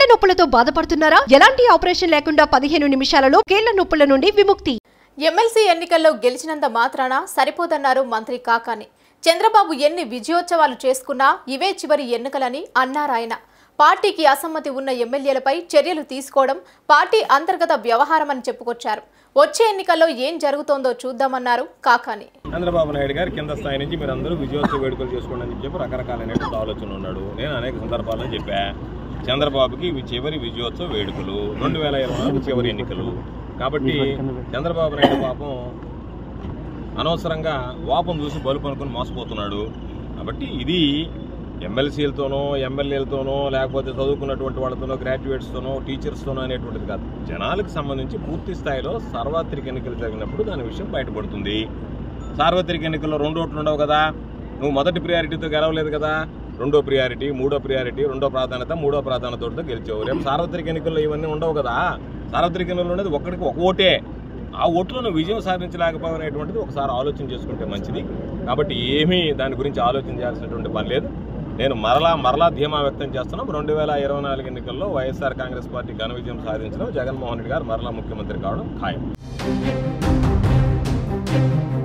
నొప్పులతో బాధపడుతున్నారా ఎలాంటి ఆపరేషన్ లేకుండా పదిహేను నిమిషాలలో కీళ్ల నొప్పుల నుండి విముక్తి ఎమ్మెల్సీ ఎన్నికల్లో గెలిచినంత మాత్రాన సరిపోదన్నారు మంత్రి కాకాని చంద్రబాబు ఎన్ని విజయోత్సవాలు చేసుకున్నా ఇవే చివరి ఎన్నికలని అన్నారాయన పార్టీకి అసమ్మతి ఉన్న ఎమ్మెల్యేలపై చర్యలు తీసుకోవడం పార్టీ అంతర్గత వ్యవహారమని చెప్పుకొచ్చారు వచ్చే ఎన్నికల్లో ఏం జరుగుతోందో చూద్దామన్నారు కాకాని చంద్రబాబు నాయుడు గారు కింద స్థాయి నుంచి మీరు అందరూ విజయోత్సవ వేడుకలు చేసుకోండి అని చెప్పి రకరకాలైనటువంటి ఆలోచన ఉన్నాడు నేను అనేక సందర్భాల్లో చెప్పా చంద్రబాబుకి ఇవి చివరి విజయోత్సవ వేడుకలు రెండు వేల ఇరవై నాలుగు చివరి ఎన్నికలు కాబట్టి చంద్రబాబు నాయుడు పాపం అనవసరంగా వాపం చూసి బలుపు అనుకుని మోసపోతున్నాడు కాబట్టి ఇది ఎమ్మెల్సీలతోనో ఎమ్మెల్యేలతోనో లేకపోతే చదువుకున్నటువంటి వాళ్ళతోనో గ్రాడ్యుయేట్స్తోనో టీచర్స్తోనో అనేటువంటిది కాదు జనాలకు సంబంధించి పూర్తి స్థాయిలో సార్వత్రిక ఎన్నికలు జరిగినప్పుడు దాని విషయం బయటపడుతుంది సార్వత్రిక ఎన్నికల్లో రెండు ఓట్లు ఉండవు కదా నువ్వు మొదటి ప్రియారిటీతో గెలవలేదు కదా రెండో ప్రియారిటీ మూడో ప్రియారిటీ రెండో ప్రాధాన్యత మూడో ప్రాధాన్యతతో గెలిచావు రేపు సార్వత్రిక ఎన్నికల్లో ఇవన్నీ ఉండవు కదా సార్వత్రిక ఎన్నికల్లో ఉండేది ఒక్కడికి ఒక ఓటే ఆ ఓట్లో నువ్వు విజయం సాధించలేకపోయినటువంటిది ఒకసారి ఆలోచన చేసుకుంటే మంచిది కాబట్టి ఏమీ దాని గురించి ఆలోచన చేయాల్సినటువంటి పని లేదు నేను మరలా మరలా ధీమా వ్యక్తం చేస్తున్నాం రెండు వేల ఇరవై నాలుగు ఎన్నికల్లో వైఎస్ఆర్ కాంగ్రెస్ పార్టీ ఘన విజయం సాధించడం జగన్మోహన్ రెడ్డి గారు మరలా ముఖ్యమంత్రి కావడం ఖాయం